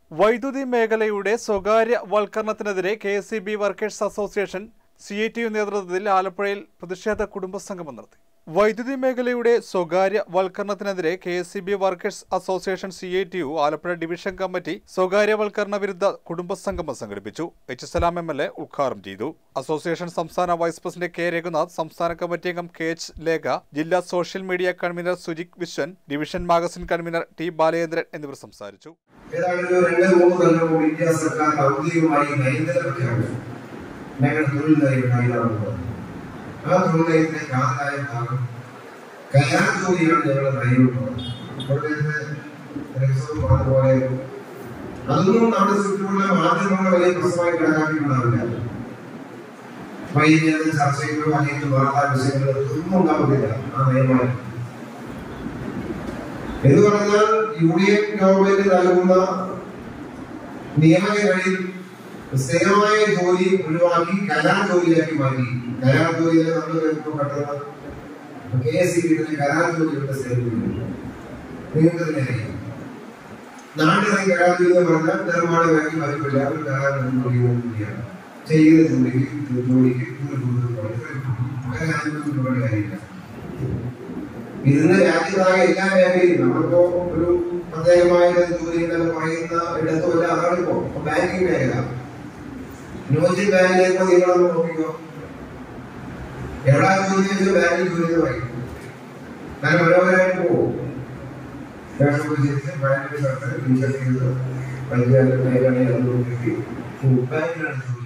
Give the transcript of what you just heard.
വൈദ്യുതി മേഖലയുടെ സ്വകാര്യവൽക്കരണത്തിനെതിരെ K S E B workers association C I T U നേതൃത്വത്തിൽ ആലപ്പുഴയിൽ പ്രതിഷേധ കുടുംബസംഗമം നടത്തി വൈദ്യുതി മേഖലയുടെ സ്വകാര്യവൽക്കരണത്തിനെതിരെ K S E B workers association C I T U Alappuzha division committee സ്വകാര്യവൽക്കരണ വിരുദ്ധ കുടുംബസംഗമം സംഘടിപ്പിച്ചു H Salam M L A ഉദ്ഘാടനം ചെയ്തു അസോസിയേഷൻ സംസ്ഥാന വൈസ് പ്രസിഡന്റ് കെ രഘുനാഥ് സംസ്ഥാന കമ്മിറ്റി അംഗം കെ എച്ച് ലേഖ ജില്ലാ social media convener Sujith Viswan division magazine convener T Balachandran എന്നിവർ സംസാരിച്ചു ഏതാണ്ട് ഒരു രണ്ട് മൂന്ന് കൊല്ലം കൂടി ഇന്ത്യ സർക്കാർ ഔദ്യോഗികമായി നയതന്ത്ര പ്രഖ്യാപിച്ചു ഞങ്ങൾ തൊഴിൽ നയം നയമാണുള്ളത് ആ തൊഴിൽ നയത്തിന്റെ കാതലായ ഭാഗം കല്യാണ ജോലിയാണ് ഞങ്ങളുടെ നയമുള്ളത് ഇപ്പോഴത്തെ ദിവസവും പറഞ്ഞതുപോലെ അതൊന്നും നമ്മുടെ ചുറ്റുമുള്ള മാധ്യമങ്ങൾ വലിയ പ്രശ്നമായി കണക്കാക്കിയിട്ടുണ്ടാവില്ല വൈകുന്നേരം ചർച്ചകളോ അല്ലെങ്കിൽ വാർത്താ വിഷയങ്ങളോ ഒന്നും ഉണ്ടാവുന്നില്ല ആ നയമായി എന്ന് പറഞ്ഞാൽ യു ഡി എഫ് ഗവൺമെന്റ് നൽകുന്ന നിയമനങ്ങളിൽ സ്ഥിരമായ ജോലി ഒഴിവാക്കി കലാ ജോലിയാക്കി മാറ്റി കലാ ജോലിയെ നമ്മൾ വരുമ്പോൾ പെട്ടെന്ന് കെ എസ് സി ബിയുടെ കലാ ജോലിയുടെ സേവനമുണ്ട് നിങ്ങൾക്ക് തന്നെ അറിയാം നാട്ടിലെ കലാ ജോലി എന്ന് പറഞ്ഞാൽ നിർമ്മാണ വേണ്ടി മതിപ്പില്ല ഒരു കലാ ജോലി ജോലിയാണ് ചെയ്യുന്ന ജോലിക്ക് ജോലിക്ക് കൂലി കൊടുക്കുന്ന കാര്യമില്ല ഇന്ന് രാജ്യത്താകെ എല്ലാ മേഖലയും നമ്മളിപ്പോ ഒരു പ്രത്യേകമായ ഒരു ജോലി എന്നൊക്കെ പറയുന്ന ഇടത്തുമല്ല അതാണ് ഇപ്പോ ഇപ്പൊ ബാങ്കിങ് മേഖല ന്യൂജൻ ബാങ്കിലേക്ക് നിങ്ങളൊന്ന് നോക്കിക്കോ എവിടാ ജോലി വെച്ചാൽ ബാങ്കിൽ ജോലി എന്ന് പറയും നല്ല മനോഹരമായിട്ട് പോകും ബാങ്കിൽ സർക്കാർ ഇൻഷുറൻസ് ചെയ്ത് പഞ്ചായത്ത് മേഖലയിൽ അതുകൊണ്ട് ബാങ്കിലാണ് ജോലി